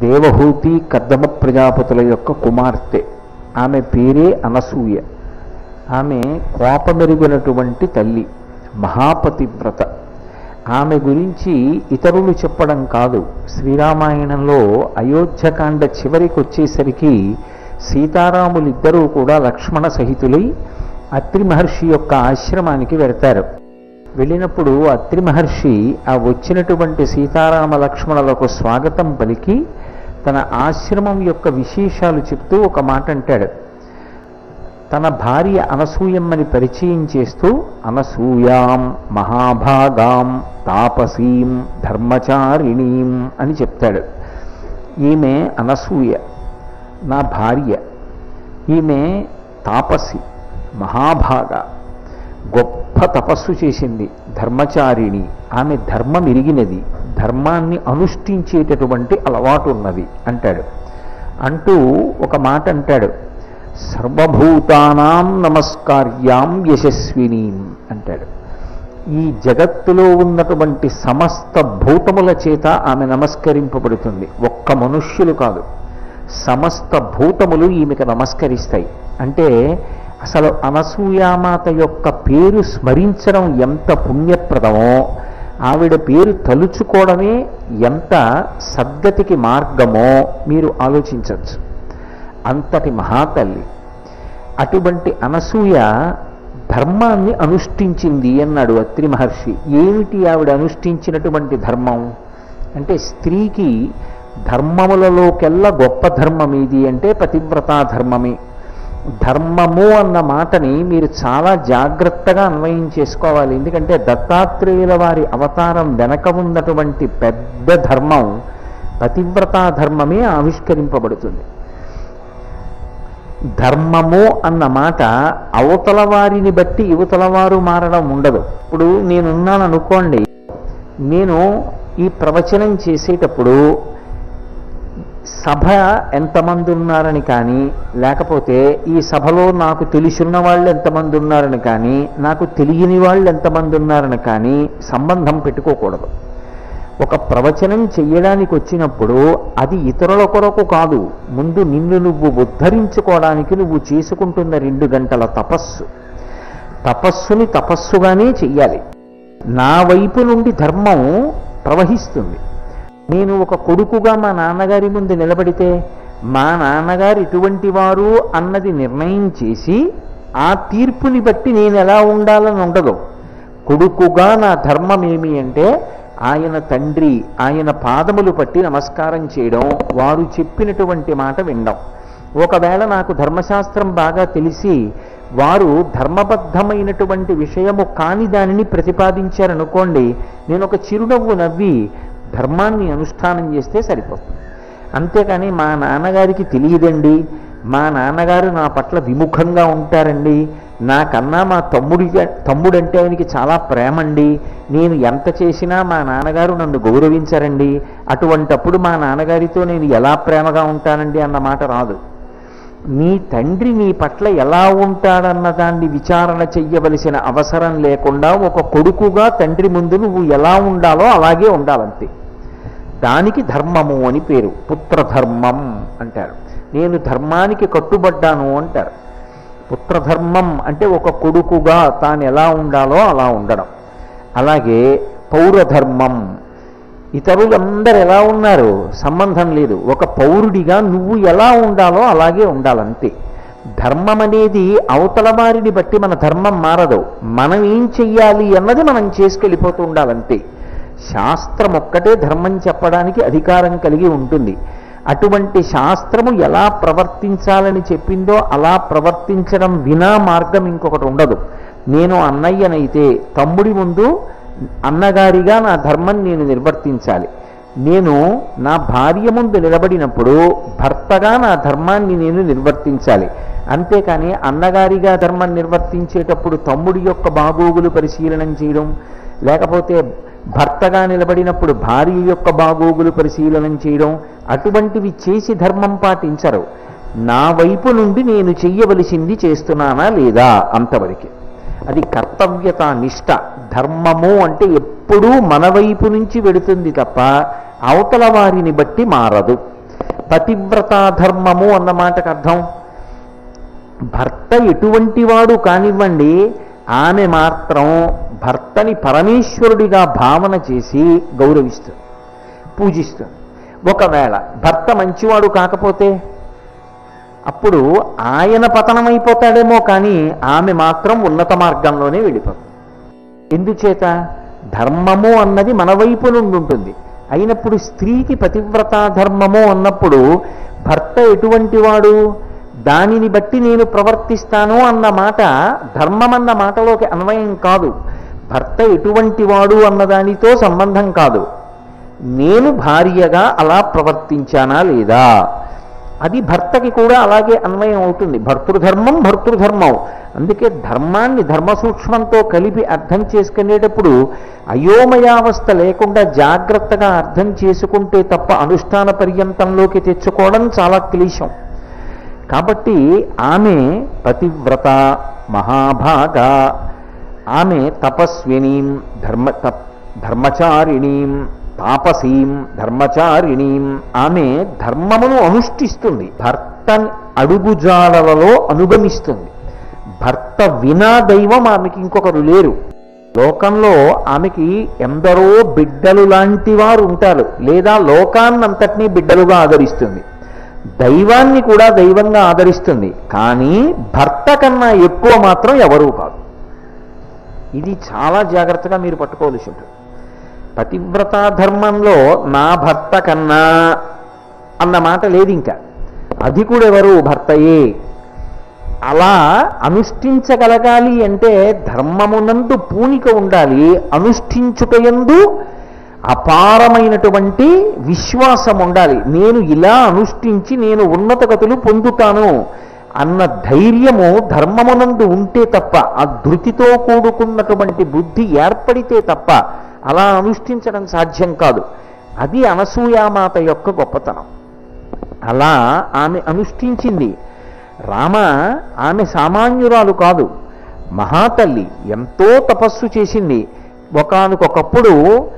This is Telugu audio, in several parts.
దేవహూతి కద్దమ ప్రజాపతుల యొక్క కుమార్తె ఆమె పేరే అనసూయ ఆమె కోపమెరుగినటువంటి తల్లి మహాపతివ్రత ఆమె గురించి ఇతరులు చెప్పడం కాదు శ్రీరామాయణంలో అయోధ్యకాండ చివరికి వచ్చేసరికి సీతారాములిద్దరూ కూడా లక్ష్మణ సహితులై అత్రి మహర్షి యొక్క ఆశ్రమానికి వెడతారు వెళ్ళినప్పుడు అత్రి మహర్షి ఆ వచ్చినటువంటి సీతారామ లక్ష్మణులకు స్వాగతం పలికి తన ఆశ్రమం యొక్క విశేషాలు చెప్తూ ఒక మాట అంటాడు తన భార్య అనసూయమ్మని పరిచయం చేస్తూ అనసూయాం మహాభాగాం తాపసీం ధర్మచారిణీం అని చెప్తాడు ఈమె అనసూయ నా భార్య ఈమె తాపసి మహాభాగ గొప్ప తపస్సు చేసింది ధర్మచారిణి ఆమె ధర్మం ఎరిగినది ధర్మాన్ని అనుష్ఠించేటటువంటి అలవాటు ఉన్నది అంటాడు అంటూ ఒక మాట అంటాడు సర్వభూతానాం నమస్కార్యాం యశస్వినీం అంటాడు ఈ జగత్తులో ఉన్నటువంటి సమస్త భూతముల చేత ఆమె నమస్కరింపబడుతుంది ఒక్క మనుష్యులు కాదు సమస్త భూతములు ఈమెకు నమస్కరిస్తాయి అంటే అసలు అనసూయామాత యొక్క పేరు స్మరించడం ఎంత పుణ్యప్రదమో ఆవిడ పేరు తలుచుకోవడమే ఎంత సద్గతికి మార్గమో మీరు ఆలోచించవచ్చు అంతటి మహాతల్లి అటువంటి అనసూయ ధర్మాన్ని అనుష్ఠించింది అన్నాడు అత్రి మహర్షి ఏమిటి ఆవిడ అనుష్ఠించినటువంటి ధర్మం అంటే స్త్రీకి ధర్మములలోకెల్లా గొప్ప ధర్మం ఏది అంటే పతివ్రతా ధర్మమే ధర్మము అన్న మాటని మీరు చాలా జాగ్రత్తగా అన్వయం చేసుకోవాలి ఎందుకంటే దత్తాత్రేయుల వారి అవతారం వెనక ఉన్నటువంటి పెద్ద ధర్మం పతివ్రతా ధర్మమే ఆవిష్కరింపబడుతుంది ధర్మము అన్న మాట అవతల వారిని బట్టి యువతల వారు మారడం ఉండదు ఇప్పుడు నేనున్నాను అనుకోండి నేను ఈ ప్రవచనం చేసేటప్పుడు సభ ఎంతమంది ఉన్నారని కానీ లేకపోతే ఈ సభలో నాకు తెలిసిన వాళ్ళు ఎంతమంది ఉన్నారని కానీ నాకు తెలియని వాళ్ళు ఎంతమంది ఉన్నారని కానీ సంబంధం పెట్టుకోకూడదు ఒక ప్రవచనం చెయ్యడానికి వచ్చినప్పుడు అది ఇతరుల కొరకు కాదు ముందు నిన్ను నువ్వు ఉద్ధరించుకోవడానికి నువ్వు చేసుకుంటున్న రెండు గంటల తపస్సు తపస్సుని తపస్సుగానే చెయ్యాలి నా వైపు నుండి ధర్మం ప్రవహిస్తుంది నేను ఒక కొడుకుగా మా నాన్నగారి ముందు నిలబడితే మా నాన్నగారు ఇటువంటి వారు అన్నది నిర్ణయం చేసి ఆ తీర్పుని బట్టి నేను ఎలా ఉండాలని ఉండదు కొడుకుగా నా ధర్మం ఏమి అంటే ఆయన తండ్రి ఆయన పాదములు పట్టి నమస్కారం చేయడం వారు చెప్పినటువంటి మాట వినడం ఒకవేళ నాకు ధర్మశాస్త్రం బాగా తెలిసి వారు ధర్మబద్ధమైనటువంటి విషయము కాని దానిని ప్రతిపాదించారనుకోండి నేను ఒక చిరునవ్వు నవ్వి ధర్మాన్ని అనుష్ఠానం చేస్తే సరిపోతుంది అంతేకాని మా నాన్నగారికి తెలియదండి మా నాన్నగారు నా పట్ల విముఖంగా ఉంటారండి నాకన్నా మా తమ్ముడి తమ్ముడంటే ఆయనకి చాలా ప్రేమండి నేను ఎంత చేసినా మా నాన్నగారు నన్ను గౌరవించరండి అటువంటప్పుడు మా నాన్నగారితో నేను ఎలా ప్రేమగా ఉంటానండి అన్న మాట రాదు నీ తండ్రి నీ పట్ల ఎలా ఉంటాడన్న దాన్ని విచారణ చెయ్యవలసిన అవసరం లేకుండా ఒక కొడుకుగా తండ్రి ముందు నువ్వు ఎలా ఉండాలో అలాగే ఉండాలంతే దానికి ధర్మము అని పేరు పుత్రధర్మం అంటారు నేను ధర్మానికి కట్టుబడ్డాను అంటారు పుత్రధర్మం అంటే ఒక కొడుకుగా తాను ఎలా ఉండాలో అలా ఉండడం అలాగే పౌరధర్మం ఇతరులందరూ ఎలా ఉన్నారు సంబంధం లేదు ఒక పౌరుడిగా నువ్వు ఎలా ఉండాలో అలాగే ఉండాలంతే ధర్మం అనేది అవతల వారిని బట్టి మన ధర్మం మారదు మనం ఏం చెయ్యాలి అన్నది మనం చేసుకెళ్ళిపోతూ ఉండాలంతే శాస్త్రం ఒక్కటే ధర్మం చెప్పడానికి అధికారం కలిగి ఉంటుంది అటువంటి శాస్త్రము ఎలా ప్రవర్తించాలని చెప్పిందో అలా ప్రవర్తించడం వినా మార్గం ఇంకొకటి ఉండదు నేను అన్నయ్యనైతే తమ్ముడి ముందు అన్నగారిగా నా ధర్మం నేను నిర్వర్తించాలి నేను నా భార్య ముందు నిలబడినప్పుడు భర్తగా నా ధర్మాన్ని నేను నిర్వర్తించాలి అంతేకాని అన్నగారిగా ధర్మం నిర్వర్తించేటప్పుడు తమ్ముడి యొక్క బాగోగులు పరిశీలనం చేయడం లేకపోతే భర్తగా నిలబడినప్పుడు భార్య యొక్క బాగోగులు పరిశీలనం చేయడం అటువంటివి చేసి ధర్మం పాటించరు నా వైపు నుండి నేను చెయ్యవలసింది చేస్తున్నానా లేదా అంతవరకు అది కర్తవ్యత నిష్ట ధర్మము అంటే ఎప్పుడూ మన వైపు నుంచి వెడుతుంది తప్ప అవతల వారిని బట్టి మారదు పతివ్రతాధర్మము అన్న మాటకు అర్థం భర్త ఎటువంటి వాడు కానివ్వండి ఆమె మాత్రం భర్తని పరమేశ్వరుడిగా భావన చేసి గౌరవిస్తుంది పూజిస్తుంది ఒకవేళ భర్త మంచివాడు కాకపోతే అప్పుడు ఆయన పతనమైపోతాడేమో కానీ ఆమె మాత్రం ఉన్నత మార్గంలోనే వెళ్ళిపోతుంది ఎందుచేత ధర్మము అన్నది మన వైపు నుండి ఉంటుంది అయినప్పుడు స్త్రీకి పతివ్రతా ధర్మము అన్నప్పుడు భర్త ఎటువంటి వాడు దానిని బట్టి నేను ప్రవర్తిస్తాను అన్న మాట ధర్మం అన్న మాటలోకి అన్వయం కాదు భర్త ఎటువంటి వాడు అన్న దానితో సంబంధం కాదు నేను భార్యగా అలా ప్రవర్తించానా లేదా అది భర్తకి కూడా అలాగే అన్వయం అవుతుంది భర్తృధర్మం భర్తృధర్మం అందుకే ధర్మాన్ని ధర్మ సూక్ష్మంతో కలిపి అర్థం చేసుకునేటప్పుడు అయోమయావస్థ లేకుండా జాగ్రత్తగా అర్థం చేసుకుంటే తప్ప అనుష్ఠాన పర్యంతంలోకి తెచ్చుకోవడం చాలా క్లీశం కాబట్టి ఆమె పతివ్రత మహాభాగ ఆమె తపస్వినీం ధర్మ తప్ ధర్మచారిణీం తాపసీం ధర్మచారిణీం ఆమె ధర్మమును అనుష్ఠిస్తుంది భర్త అడుగుజాడలలో అనుగమిస్తుంది భర్త వినా దైవం ఆమెకి ఇంకొకరు లేరు లోకంలో ఆమెకి ఎందరో బిడ్డలు లాంటి వారు ఉంటారు లేదా లోకాన్నంతటినీ బిడ్డలుగా ఆదరిస్తుంది దైవాన్ని కూడా దైవంగా ఆదరిస్తుంది కానీ భర్త కన్నా ఎక్కువ మాత్రం ఎవరూ కాదు ఇది చాలా జాగ్రత్తగా మీరు పట్టుకోవలసి ఉంటుంది పతివ్రతా ధర్మంలో నా భర్త కన్నా అన్న మాట లేదు ఇంకా అది కూడా ఎవరు భర్తయే అలా అనుష్ఠించగలగాలి అంటే ధర్మమునందు పూనిక ఉండాలి అనుష్ఠించుటయందు అపారమైనటువంటి విశ్వాసం ఉండాలి నేను ఇలా అనుష్ఠించి నేను ఉన్నత గతులు పొందుతాను అన్న ధైర్యము ధర్మమునందు ఉంటే తప్ప ఆ ధృతితో కూడుకున్నటువంటి బుద్ధి ఏర్పడితే తప్ప అలా అనుష్ఠించడం సాధ్యం కాదు అది అనసూయామాత యొక్క గొప్పతనం అలా ఆమె అనుష్ఠించింది రామ ఆమె సామాన్యురాలు కాదు మహాతల్లి ఎంతో తపస్సు చేసింది ఒకానొకప్పుడు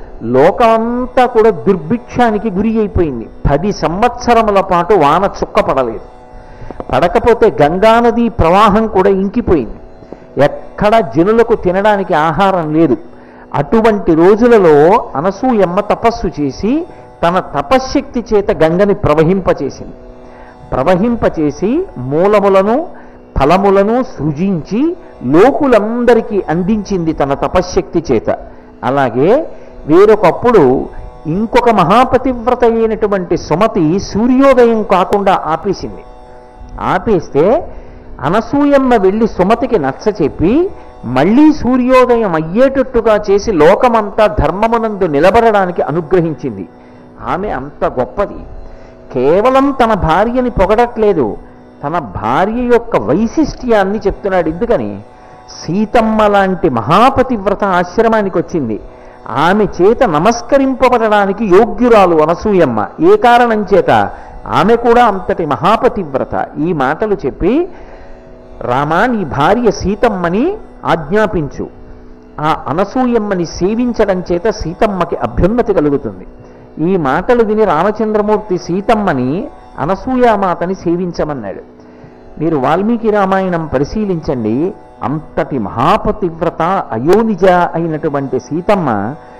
లోకమంతా కూడా దుర్భిక్షానికి గురి అయిపోయింది పది సంవత్సరముల పాటు వాన చుక్క పడలేదు పడకపోతే గంగానది ప్రవాహం కూడా ఇంకిపోయింది ఎక్కడ జనులకు తినడానికి ఆహారం లేదు అటువంటి రోజులలో అనసూయమ్మ తపస్సు చేసి తన తపశ్శక్తి చేత గంగని ప్రవహింపచేసింది ప్రవహింపచేసి మూలములను ఫలములను సృజించి లోకులందరికీ అందించింది తన తపశ్శక్తి చేత అలాగే వేరొకప్పుడు ఇంకొక మహాపతివ్రత అయినటువంటి సుమతి సూర్యోదయం కాకుండా ఆపేసింది ఆపేస్తే అనసూయమ్మ వెళ్ళి సుమతికి నచ్చ చెప్పి మళ్ళీ సూర్యోదయం అయ్యేటట్టుగా చేసి లోకమంతా ధర్మమునందు నిలబడడానికి అనుగ్రహించింది ఆమె అంత గొప్పది కేవలం తన భార్యని పొగడట్లేదు తన భార్య యొక్క వైశిష్ట్యాన్ని చెప్తున్నాడు ఎందుకని సీతమ్మ లాంటి మహాపతివ్రత ఆశ్రమానికి వచ్చింది ఆమె చేత నమస్కరింపబడడానికి యోగ్యురాలు అనసూయమ్మ ఏ కారణం చేత ఆమె కూడా అంతటి మహాపతివ్రత ఈ మాటలు చెప్పి రామా నీ భార్య సీతమ్మని ఆజ్ఞాపించు ఆ అనసూయమ్మని సేవించడం చేత సీతమ్మకి అభ్యున్నతి కలుగుతుంది ఈ మాటలు విని రామచంద్రమూర్తి సీతమ్మని అనసూయామాతని సేవించమన్నాడు మీరు వాల్మీకి రామాయణం పరిశీలించండి అంతటి మహాపతివ్రత అయోనిజ అయినటువంటి సీతమ్మ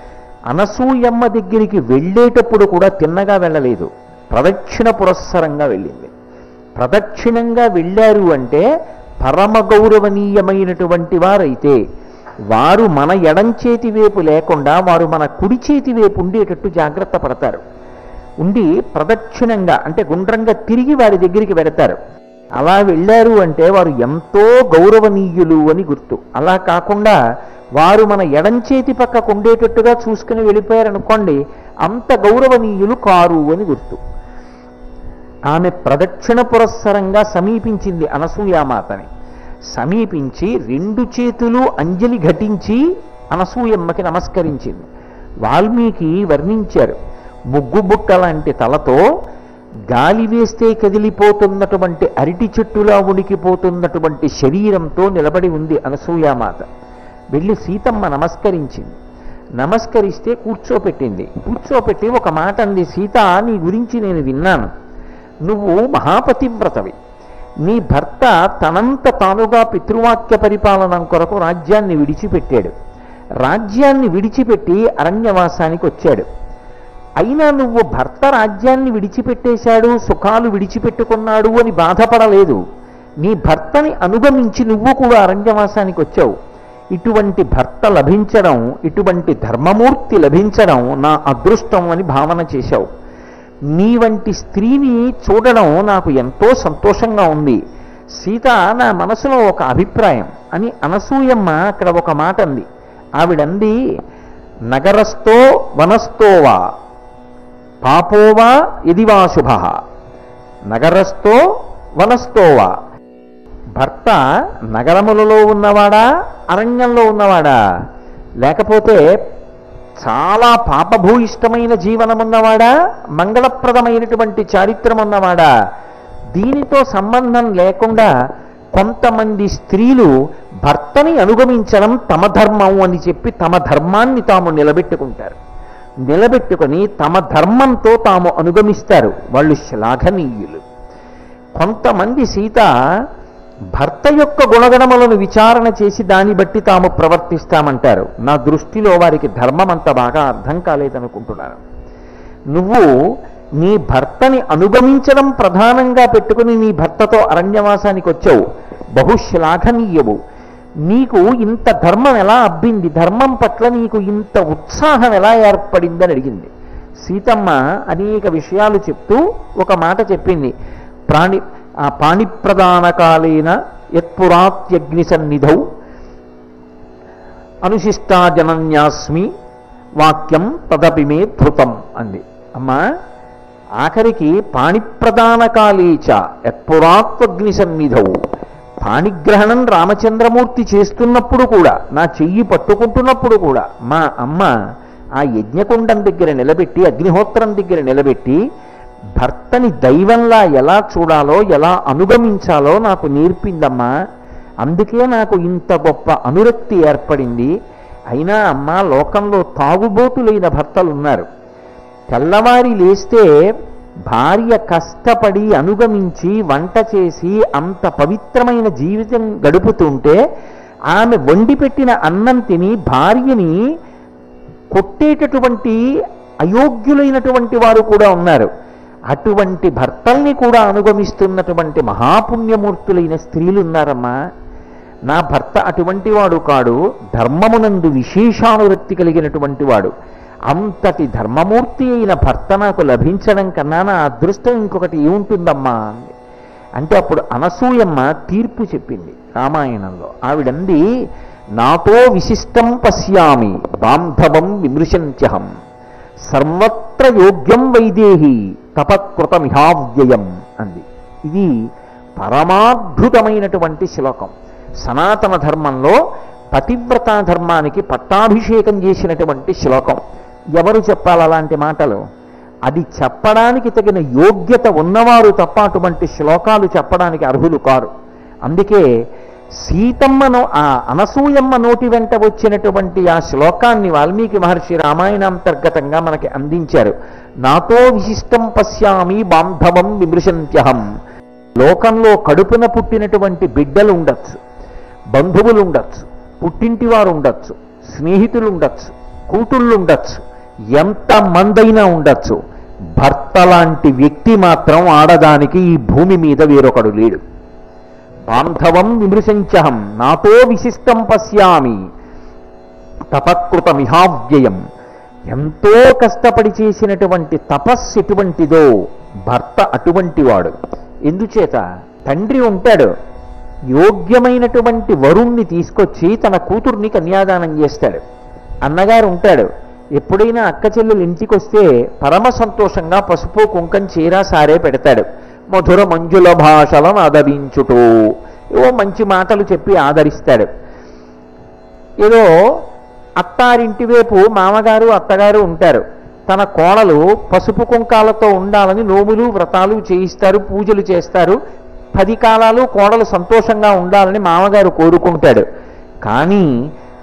అనసూయమ్మ దగ్గరికి వెళ్ళేటప్పుడు కూడా తిన్నగా వెళ్ళలేదు ప్రదక్షిణ పురస్సరంగా వెళ్ళింది ప్రదక్షిణంగా వెళ్ళారు అంటే పరమ గౌరవనీయమైనటువంటి వారైతే వారు మన ఎడం చేతి వైపు లేకుండా వారు మన కుడి చేతి వైపు ఉండేటట్టు జాగ్రత్త పడతారు ఉండి ప్రదక్షిణంగా అంటే గుండ్రంగా తిరిగి వారి దగ్గరికి వెడతారు అలా వెళ్ళారు అంటే వారు ఎంతో గౌరవనీయులు అని గుర్తు అలా కాకుండా వారు మన ఎడం చేతి పక్కకు ఉండేటట్టుగా చూసుకుని వెళ్ళిపోయారనుకోండి అంత గౌరవనీయులు కారు అని గుర్తు ఆమె ప్రదక్షిణ పురస్సరంగా సమీపించింది అనసూయామాతని సమీపించి రెండు చేతులు అంజలి ఘటించి అనసూయమ్మకి నమస్కరించింది వాల్మీకి వర్ణించారు ముగ్గు బుట్ట లాంటి తలతో గాలి వేస్తే కదిలిపోతున్నటువంటి అరటి చెట్టులా ఉనికిపోతున్నటువంటి శరీరంతో నిలబడి ఉంది అనసూయామాత వెళ్ళి సీతమ్మ నమస్కరించింది నమస్కరిస్తే కూర్చోపెట్టింది కూర్చోపెట్టి ఒక మాట అంది సీత నీ గురించి నేను విన్నాను నువ్వు మహాపతివ్రతవి నీ భర్త తనంత తానుగా పితృవాక్య పరిపాలన కొరకు రాజ్యాన్ని విడిచిపెట్టాడు రాజ్యాన్ని విడిచిపెట్టి అరణ్యవాసానికి వచ్చాడు అయినా నువ్వు భర్త రాజ్యాన్ని విడిచిపెట్టేశాడు సుఖాలు విడిచిపెట్టుకున్నాడు అని బాధపడలేదు నీ భర్తని అనుగమించి నువ్వు కూడా అరణ్యవాసానికి వచ్చావు ఇటువంటి భర్త లభించడం ఇటువంటి ధర్మమూర్తి లభించడం నా అదృష్టం అని భావన చేశావు నీ వంటి స్త్రీని చూడడం నాకు ఎంతో సంతోషంగా ఉంది సీత నా మనసులో ఒక అభిప్రాయం అని అనసూయమ్మ అక్కడ ఒక మాట అంది ఆవిడంది నగరస్థో వనస్థోవా పాపోవా ఇదివా శుభ నగరస్థో వనస్థోవా భర్త నగరములలో ఉన్నవాడా అరణ్యంలో ఉన్నవాడా లేకపోతే చాలా పాపభూయిష్టమైన జీవనం ఉన్నవాడా మంగళప్రదమైనటువంటి చారిత్రం ఉన్నవాడా దీనితో సంబంధం లేకుండా కొంతమంది స్త్రీలు భర్తని అనుగమించడం తమ ధర్మం అని చెప్పి తమ ధర్మాన్ని తాము నిలబెట్టుకుంటారు నిలబెట్టుకొని తమ ధర్మంతో తాము అనుగమిస్తారు వాళ్ళు శ్లాఘనీయులు కొంతమంది సీత భర్త యొక్క గుణగణములను విచారణ చేసి దాన్ని బట్టి తాము ప్రవర్తిస్తామంటారు నా దృష్టిలో వారికి ధర్మం అంత బాగా అర్థం కాలేదనుకుంటున్నాను నువ్వు నీ భర్తని అనుగమించడం ప్రధానంగా పెట్టుకుని నీ భర్తతో అరణ్యవాసానికి వచ్చావు బహుశ్లాఘనీయవు నీకు ఇంత ధర్మం ఎలా అబ్బింది ధర్మం పట్ల నీకు ఇంత ఉత్సాహం ఎలా ఏర్పడిందని అడిగింది సీతమ్మ అనేక విషయాలు చెప్తూ ఒక మాట చెప్పింది ప్రాణి ఆ పాణిప్రదానకాలేన యత్పురాత్యగ్ని సన్నిధౌ అనుశిష్టాజనన్యాస్మి వాక్యం తదపి మే ధృతం అంది అమ్మా ఆఖరికి పాణిప్రదానకాలేచ యత్పురాత్వగ్ని సన్నిధౌ పాణిగ్రహణం రామచంద్రమూర్తి చేస్తున్నప్పుడు కూడా నా చెయ్యి పట్టుకుంటున్నప్పుడు కూడా మా అమ్మ ఆ యజ్ఞకుండం దగ్గర నిలబెట్టి అగ్నిహోత్రం దగ్గర నిలబెట్టి భర్తని దైవంలా ఎలా చూడాలో ఎలా అనుగమించాలో నాకు నేర్పిందమ్మా అందుకే నాకు ఇంత గొప్ప అనురక్తి ఏర్పడింది అయినా అమ్మ లోకంలో తాగుబోతులైన భర్తలు ఉన్నారు తెల్లవారి లేస్తే భార్య కష్టపడి అనుగమించి వంట చేసి అంత పవిత్రమైన జీవితం గడుపుతుంటే ఆమె వండి పెట్టిన అన్నం తిని భార్యని కొట్టేటటువంటి అయోగ్యులైనటువంటి వారు కూడా ఉన్నారు అటువంటి భర్తల్ని కూడా అనుగమిస్తున్నటువంటి మహాపుణ్యమూర్తులైన స్త్రీలు ఉన్నారమ్మా నా భర్త అటువంటి వాడు కాడు ధర్మమునందు విశేషానురక్తి కలిగినటువంటి వాడు అంతటి ధర్మమూర్తి అయిన భర్త నాకు లభించడం కన్నా నా అదృష్టం ఇంకొకటి ఏముంటుందమ్మా అంది అంటే అప్పుడు అనసూయమ్మ తీర్పు చెప్పింది రామాయణంలో ఆవిడంది నాతో విశిష్టం పశ్యామి బాంధవం విమృశంత్యహం సర్వత్ర యోగ్యం వైదేహి తపత్కృతమిహావ్యయం అంది ఇది పరమాద్భుతమైనటువంటి శ్లోకం సనాతన ధర్మంలో పతివ్రతా ధర్మానికి పట్టాభిషేకం చేసినటువంటి శ్లోకం ఎవరు చెప్పాలి అలాంటి మాటలు అది చెప్పడానికి తగిన యోగ్యత ఉన్నవారు తప్ప అటువంటి శ్లోకాలు చెప్పడానికి అర్హులు కారు అందుకే సీతమ్మను ఆ అనసూయమ్మ నోటి వెంట వచ్చినటువంటి ఆ శ్లోకాన్ని వాల్మీకి మహర్షి రామాయణాంతర్గతంగా మనకి అందించారు నాతో విశిష్టం పశ్యామి బాంధవం విమృశంత్యహం లోకంలో కడుపున పుట్టినటువంటి బిడ్డలు ఉండొచ్చు బంధువులు ఉండొచ్చు పుట్టింటి వారు ఉండొచ్చు స్నేహితులు ఉండొచ్చు కూతుళ్ళు ఉండొచ్చు ఎంత మందైనా ఉండొచ్చు భర్త లాంటి వ్యక్తి మాత్రం ఆడదానికి ఈ భూమి మీద వేరొకడు లేడు బాంధవం విమృశంచహం నాతో విశిష్టం పశ్యామి తపకృతమిహావ్యయం ఎంతో కష్టపడి చేసినటువంటి తపస్సు ఎటువంటిదో భర్త అటువంటి వాడు ఎందుచేత తండ్రి ఉంటాడు యోగ్యమైనటువంటి వరుణ్ణి తీసుకొచ్చి తన కూతుర్ని కన్యాదానం చేస్తాడు అన్నగారు ఉంటాడు ఎప్పుడైనా అక్క చెల్లెలు ఇంటికి వస్తే పరమ సంతోషంగా పసుపు కుంకం చీర సారే పెడతాడు మధుర మంజుల భాషలను ఆదరించుటూ ఏవో మంచి మాటలు చెప్పి ఆదరిస్తాడు ఏదో అత్తారింటి వైపు మామగారు అత్తగారు ఉంటారు తన కోడలు పసుపు కుంకాలతో ఉండాలని నోములు వ్రతాలు చేయిస్తారు పూజలు చేస్తారు పది కాలాలు కోడలు సంతోషంగా ఉండాలని మామగారు కోరుకుంటాడు కానీ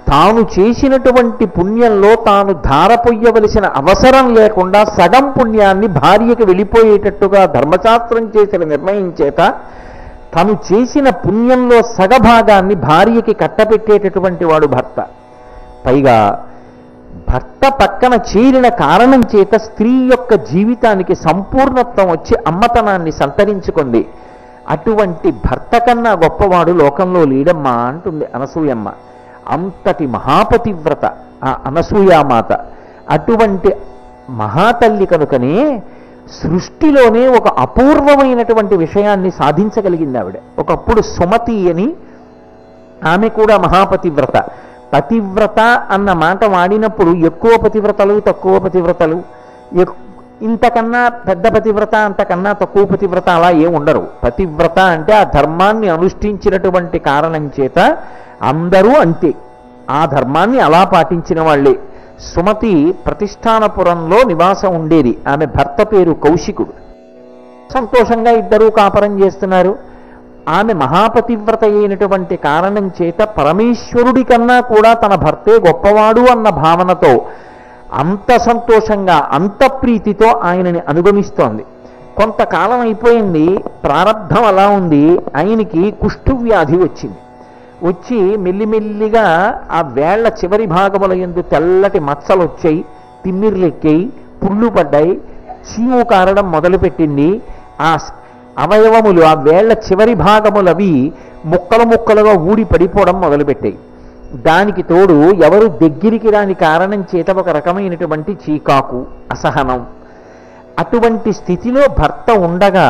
తాను చేసినటువంటి పుణ్యంలో తాను ధారపోయవలసిన అవసరం లేకుండా సగం పుణ్యాన్ని భార్యకి వెళ్ళిపోయేటట్టుగా ధర్మశాస్త్రం చేసిన నిర్ణయం చేత తను చేసిన పుణ్యంలో సగభాగాన్ని భార్యకి కట్టపెట్టేటటువంటి వాడు భర్త పైగా భర్త పక్కన చేరిన కారణం చేత స్త్రీ యొక్క జీవితానికి సంపూర్ణత్వం వచ్చి అమ్మతనాన్ని సంతరించుకుంది అటువంటి భర్త కన్నా గొప్పవాడు లోకంలో లేడమ్మా అంటుంది అనసూయమ్మ అంతటి మహాపతివ్రత ఆ అనసూయామాత అటువంటి మహాతల్లి కనుకనే సృష్టిలోనే ఒక అపూర్వమైనటువంటి విషయాన్ని సాధించగలిగింది ఆవిడ ఒకప్పుడు సుమతి అని ఆమె కూడా మహాపతివ్రత పతివ్రత అన్న మాట వాడినప్పుడు ఎక్కువ పతివ్రతలు తక్కువ పతివ్రతలు ఎక్- ఇంతకన్నా పెద్ద పతివ్రత అంతకన్నా తక్కువ పతివ్రత అలా ఏం ఉండరు పతివ్రత అంటే ఆ ధర్మాన్ని అనుష్ఠించినటువంటి కారణం చేత అందరూ అంతే ఆ ధర్మాన్ని అలా పాటించిన వాళ్ళే సుమతి ప్రతిష్టానపురంలో నివాసం ఉండేది ఆమె భర్త పేరు కౌశికుడు సంతోషంగా ఇద్దరూ కాపరం చేస్తున్నారు ఆమె మహాపతివ్రత అయినటువంటి కారణం చేత పరమేశ్వరుడి కన్నా కూడా తన భర్తే గొప్పవాడు అన్న భావనతో అంత సంతోషంగా అంత ప్రీతితో ఆయనని అనుగమిస్తోంది కొంతకాలం అయిపోయింది ప్రారంధం అలా ఉంది ఆయనకి కుష్ఠువ్యాధి వచ్చింది వచ్చి మెల్లిమెల్లిగా ఆ వేళ్ల చివరి భాగముల ఎందు తెల్లటి మచ్చలు వచ్చాయి తిమ్మిర్లెక్కాయి పుళ్ళు పడ్డాయి చీము కారడం మొదలుపెట్టింది ఆ స్- అవయవములు ఆ వేళ్ల చివరి భాగములవి ముక్కలు ముక్కలుగా ఊడి పడిపోవడం మొదలుపెట్టాయి దానికి తోడు ఎవరు దగ్గరికి రాని కారణం చేత ఒక రకమైనటువంటి చీకాకు అసహనం అటువంటి స్థితిలో భర్త ఉండగా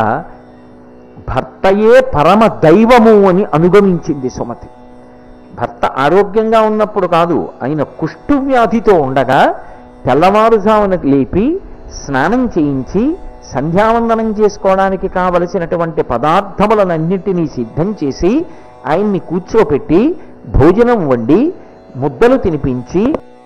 భర్తయే పరమ దైవము అని అనుగమించింది సుమతి భర్త ఆరోగ్యంగా ఉన్నప్పుడు కాదు ఆయన కుష్ఠువ్యాధితో ఉండగా తెల్లవారుజామున లేపి స్నానం చేయించి సంధ్యావందనం చేసుకోవడానికి కావలసినటువంటి పదార్థములనన్నింటినీ సిద్ధం చేసి ఆయన్ని కూర్చోపెట్టి భోజనం వండి ముద్దలు తినిపించి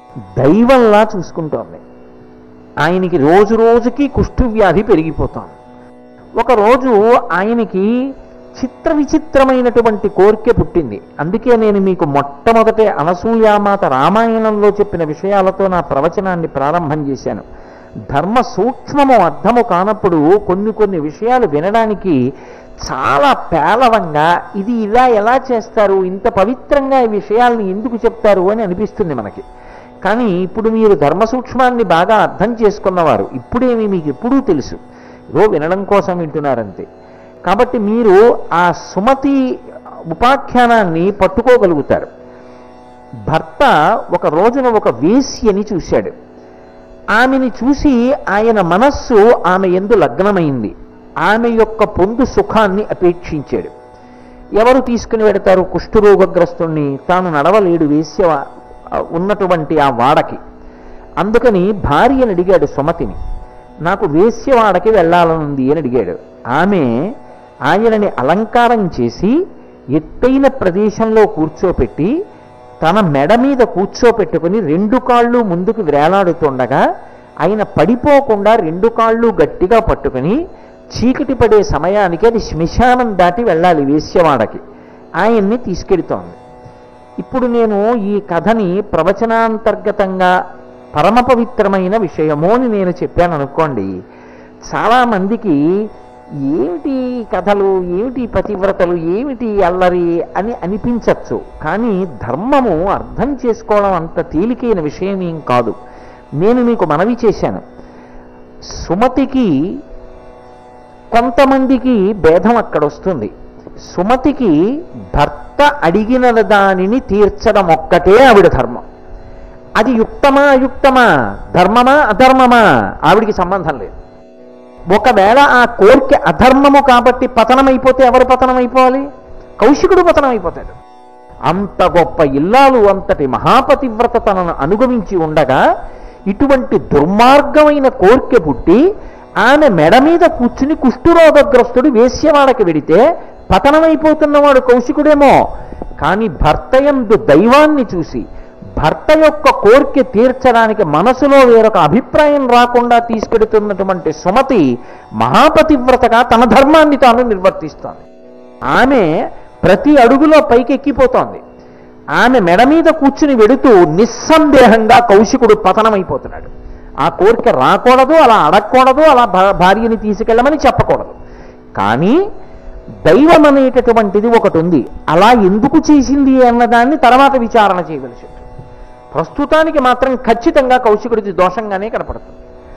దైవంలా చూసుకుంటోంది ఆయనకి రోజు రోజుకి కుష్ఠువ్యాధి పెరిగిపోతోంది ఒకరోజు ఆయనకి చిత్ర విచిత్రమైనటువంటి కోరిక పుట్టింది అందుకే నేను మీకు మొట్టమొదటే అనసూయామాత రామాయణంలో చెప్పిన విషయాలతో నా ప్రవచనాన్ని ప్రారంభం చేశాను ధర్మ సూక్ష్మము అర్థము కానప్పుడు కొన్ని కొన్ని విషయాలు వినడానికి చాలా పేలవంగా ఇది ఇలా ఎలా చేస్తారు ఇంత పవిత్రంగా ఈ విషయాల్ని ఎందుకు చెప్తారు అని అనిపిస్తుంది మనకి కానీ ఇప్పుడు మీరు ధర్మ సూక్ష్మాన్ని బాగా అర్థం చేసుకున్నవారు ఇప్పుడేమి మీకు ఎప్పుడూ తెలుసు ఏదో వినడం కోసం వింటున్నారంతే కాబట్టి మీరు ఆ సుమతి ఉపాఖ్యానాన్ని పట్టుకోగలుగుతారు భర్త ఒక రోజున ఒక వేశ్యని చూశాడు ఆమెని చూసి ఆయన మనస్సు ఆమె ఎందు లగ్నమైంది ఆమె యొక్క పొందు సుఖాన్ని అపేక్షించాడు ఎవరు తీసుకుని వెడతారు కుష్ఠరోగగ్రస్తుణ్ణి తాను నడవలేడు వేశ్య ఉన్నటువంటి ఆ వాడకి అందుకని భార్యని అడిగాడు సుమతిని నాకు వేశ్యవాడకి వెళ్ళాలనుంది అని అడిగాడు ఆమె ఆయనని అలంకారం చేసి ఎత్తైన ప్రదేశంలో కూర్చోపెట్టి తన మెడ మీద కూర్చోపెట్టుకుని రెండు కాళ్ళు ముందుకు వేలాడుతుండగా ఆయన పడిపోకుండా రెండు కాళ్ళు గట్టిగా పట్టుకుని చీకటి పడే సమయానికి అది శ్మశానం దాటి వెళ్ళాలి వేశ్యవాడకి ఆయన్ని తీసుకెడుతోంది ఇప్పుడు నేను ఈ కథని ప్రవచనాంతర్గతంగా పరమ పవిత్రమైన విషయము అని నేను చెప్పాను అనుకోండి చాలామందికి ఏమిటి ఈ కథలు ఏమిటి పతివ్రతలు ఏమిటి అల్లరి అని అనిపించవచ్చు కానీ ధర్మము అర్థం చేసుకోవడం అంత తేలికైన విషయం ఏం కాదు నేను మీకు మనవి చేశాను సుమతికి కొంతమందికి భేదం అక్కడ వస్తుంది సుమతికి భర్త అడిగిన దానిని తీర్చడం ఒక్కటే ఆవిడ ధర్మం అది యుక్తమా అయుక్తమా ధర్మమా అధర్మమా ఆవిడికి సంబంధం లేదు ఒకవేళ ఆ కోరిక అధర్మము కాబట్టి పతనమైపోతే ఎవరు పతనమైపోవాలి కౌశికుడు పతనమైపోతాడు అంత గొప్ప ఇల్లాలు అంతటి మహాపతివ్రత తనను అనుగమించి ఉండగా ఇటువంటి దుర్మార్గమైన కోరిక పుట్టి ఆమె మెడ మీద కూర్చుని కుష్ఠురోగగ్రస్తుడు వేశ్యవాడకి వెడితే పతనమైపోతున్నవాడు కౌశికుడేమో కానీ భర్తయందు దైవాన్ని చూసి భర్త యొక్క కోరిక తీర్చడానికి మనసులో వేరొక అభిప్రాయం రాకుండా తీసుకెడుతున్నటువంటి సుమతి మహాపతివ్రతగా తన ధర్మాన్ని తాను నిర్వర్తిస్తోంది ఆమె ప్రతి అడుగులో పైకి ఎక్కిపోతోంది ఆమె మెడ మీద కూర్చుని వెడుతూ నిస్సందేహంగా కౌశికుడు పతనమైపోతున్నాడు ఆ కోరిక రాకూడదు అలా అడగకూడదు అలా భా- భార్యని తీసుకెళ్ళమని చెప్పకూడదు కానీ దైవం అనేటటువంటిది ఒకటి ఉంది అలా ఎందుకు చేసింది అన్నదాన్ని తర్వాత విచారణ చేయవలసి ఉంటుంది ప్రస్తుతానికి మాత్రం ఖచ్చితంగా కౌశికుడిది దోషంగానే కనపడుతుంది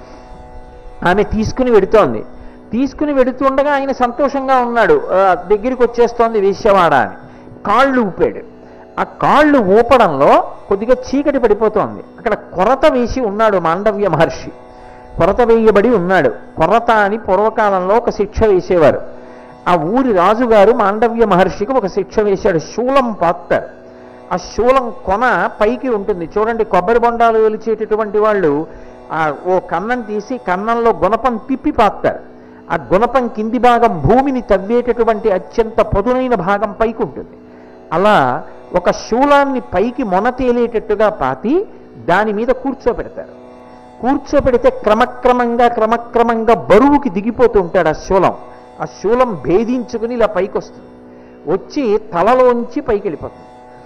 ఆమె తీసుకుని వెడుతోంది తీసుకుని వెడుతుండగా ఆయన సంతోషంగా ఉన్నాడు ఆ, దగ్గరికి వచ్చేస్తోంది వేశ్యవాడ అని కాళ్ళు ఊపాడు ఆ కాళ్ళు ఊపడంలో కొద్దిగా చీకటి పడిపోతోంది అక్కడ కొరత వేసి ఉన్నాడు మాండవ్య మహర్షి కొరత వేయబడి ఉన్నాడు కొరత అని పూర్వకాలంలో ఒక శిక్ష వేసేవారు ఆ ఊరి రాజుగారు మాండవ్య మహర్షికి ఒక శిక్ష వేశాడు శూలం పాత్తారు ఆ శూలం కొన పైకి ఉంటుంది చూడండి కొబ్బరి బొండాలు వెలిచేటటువంటి వాళ్ళు ఆ ఓ కన్నం తీసి కన్నంలో గుణపం తిప్పి పాతారు ఆ గుణపం కింది భాగం భూమిని తవ్వేటటువంటి అత్యంత పదునైన భాగం పైకి ఉంటుంది అలా ఒక శూలాన్ని పైకి మొన తేలేటట్టుగా పాతి దాని మీద కూర్చోబెడతారు కూర్చోబెడితే క్రమక్రమంగా క్రమక్రమంగా బరువుకి దిగిపోతూ ఉంటాడు ఆ శూలం ఆ శూలం భేదించుకుని ఇలా పైకి వస్తుంది వచ్చి తలలోంచి పైకి వెళ్ళిపోతుంది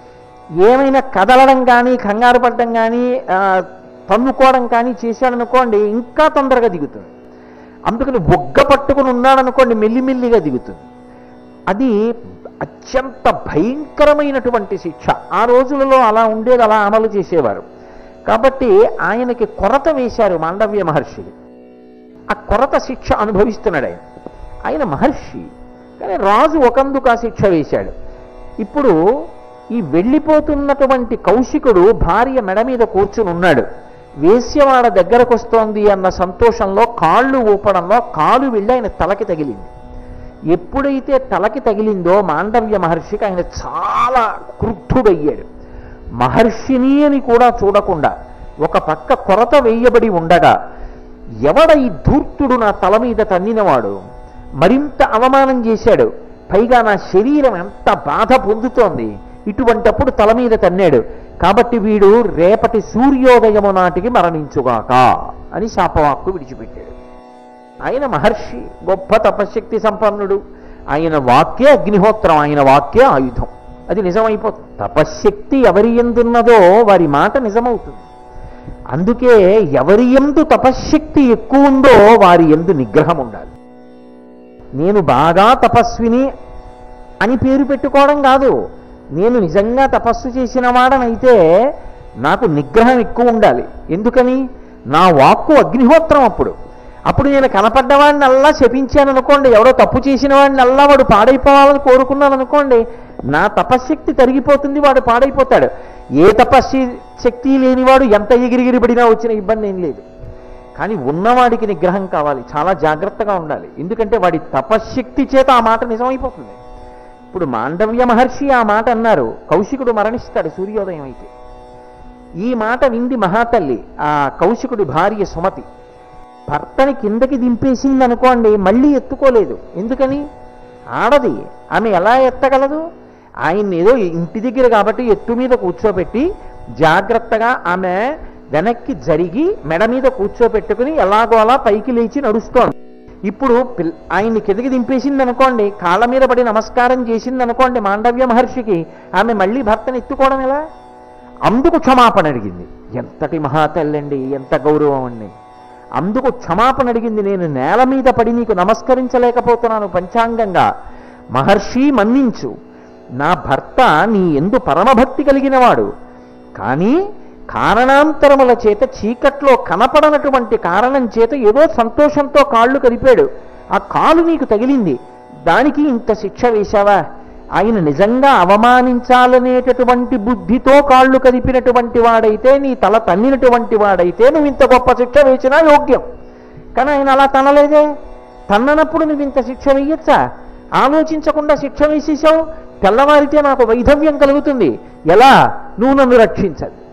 ఏమైనా కదలడం కానీ కంగారు పడడం కానీ ఆ, తన్నుకోవడం కానీ చేశాడనుకోండి ఇంకా తొందరగా దిగుతుంది అందుకని బొగ్గ పట్టుకుని ఉన్నాడనుకోండి మెల్లిమెల్లిగా దిగుతుంది అది అత్యంత భయంకరమైనటువంటి శిక్ష ఆ రోజులలో అలా ఉండేది అలా అమలు చేసేవారు కాబట్టి ఆయనకి కొరత వేశారు మాండవ్య మహర్షికి ఆ కొరత శిక్ష అనుభవిస్తున్నాడు ఆయన ఆయన మహర్షి కానీ రాజు ఒకందుకు ఆ శిక్ష వేశాడు ఇప్పుడు ఈ వెళ్ళిపోతున్నటువంటి కౌశికుడు భార్య మెడ మీద కూర్చుని ఉన్నాడు వేశ్యవాడ దగ్గరకు వస్తోంది అన్న సంతోషంలో కాళ్ళు ఊపడంలో కాలు వెళ్ళి ఆయన తలకి తగిలింది ఎప్పుడైతే తలకి తగిలిందో మాండవ్య మహర్షికి ఆయన చాలా క్రుద్ధుడయ్యాడు మహర్షిని అని కూడా చూడకుండా ఒక పక్క కొరత వేయబడి ఉండగా ఎవడ ఈ ధూర్తుడు నా తల మీద తన్నినవాడు మరింత అవమానం చేశాడు పైగా నా శరీరం ఎంత బాధ పొందుతోంది ఇటువంటప్పుడు తల మీద తన్నాడు కాబట్టి వీడు రేపటి సూర్యోదయము నాటికి మరణించుగాక అని శాపవాక్కు విడిచిపెట్టాడు ఆయన మహర్షి గొప్ప తపశ్శక్తి సంపన్నుడు ఆయన వాక్యే అగ్నిహోత్రం ఆయన వాక్యే ఆయుధం అది నిజమైపోతుంది తపశ్శక్తి ఎవరి ఎందున్నదో వారి మాట నిజమవుతుంది అందుకే ఎవరి ఎందు తపశ్శక్తి ఎక్కువ ఉందో వారి ఎందు నిగ్రహం ఉండాలి నేను బాగా తపస్విని అని పేరు పెట్టుకోవడం కాదు నేను నిజంగా తపస్సు చేసిన వాడనైతే నాకు నిగ్రహం ఎక్కువ ఉండాలి ఎందుకని నా వాక్కు అగ్నిహోత్రం అప్పుడు అప్పుడు నేను కనపడ్డవాడిని అల్లా శపించాను అనుకోండి ఎవడో తప్పు చేసిన వాడిని అల్లా వాడు పాడైపోవాలని కోరుకున్నాను అనుకోండి నా తపశ్శక్తి తరిగిపోతుంది వాడు పాడైపోతాడు ఏ తపస్సు శక్తి లేనివాడు ఎంత ఎగిరిగిరిపడినా వచ్చిన ఇబ్బంది ఏం లేదు కానీ ఉన్నవాడికి నిగ్రహం కావాలి చాలా జాగ్రత్తగా ఉండాలి ఎందుకంటే వాడి తపశ్శక్తి చేత ఆ మాట నిజమైపోతుంది ఇప్పుడు మాండవ్య మహర్షి ఆ మాట అన్నారు కౌశికుడు మరణిస్తాడు సూర్యోదయం అయితే ఈ మాట వింది మహాతల్లి ఆ కౌశికుడి భార్య సుమతి భర్తని కిందకి దింపేసింది అనుకోండి మళ్ళీ ఎత్తుకోలేదు ఎందుకని ఆడది ఆమె ఎలా ఎత్తగలదు ఆయన ఏదో ఇంటి దగ్గర కాబట్టి ఎత్తు మీద కూర్చోబెట్టి జాగ్రత్తగా ఆమె వెనక్కి జరిగి మెడ మీద కూర్చోబెట్టుకుని ఎలాగో అలా పైకి లేచి నడుస్తోంది ఇప్పుడు పిల్ ఆయన్ని కిందకి దింపేసింది అనుకోండి కాళ్ళ మీద పడి నమస్కారం చేసింది అనుకోండి మాండవ్య మహర్షికి ఆమె మళ్ళీ భర్తను ఎత్తుకోవడం ఎలా అందుకు క్షమాపణ అడిగింది ఎంతటి మహాతల్లండి ఎంత గౌరవం అండి అందుకు క్షమాపణ అడిగింది నేను నేల మీద పడి నీకు నమస్కరించలేకపోతున్నాను పంచాంగంగా మహర్షి మన్నించు నా భర్త నీ ఎందు పరమభక్తి కలిగినవాడు కానీ కారణాంతరముల చేత చీకట్లో కనపడనటువంటి కారణం చేత ఏదో సంతోషంతో కాళ్ళు కరిపాడు ఆ కాలు నీకు తగిలింది దానికి ఇంత శిక్ష వేశావా ఆయన నిజంగా అవమానించాలనేటటువంటి బుద్ధితో కాళ్ళు కదిపినటువంటి వాడైతే నీ తల తన్నినటువంటి వాడైతే నువ్వు ఇంత గొప్ప శిక్ష వేసినా యోగ్యం కానీ ఆయన అలా తనలేదే తన్ననప్పుడు నువ్వు ఇంత శిక్ష వేయచ్చా ఆలోచించకుండా శిక్ష వేసేసావు తెల్లవారితే నాకు వైధవ్యం కలుగుతుంది ఎలా నువ్వు నన్ను రక్షించాలి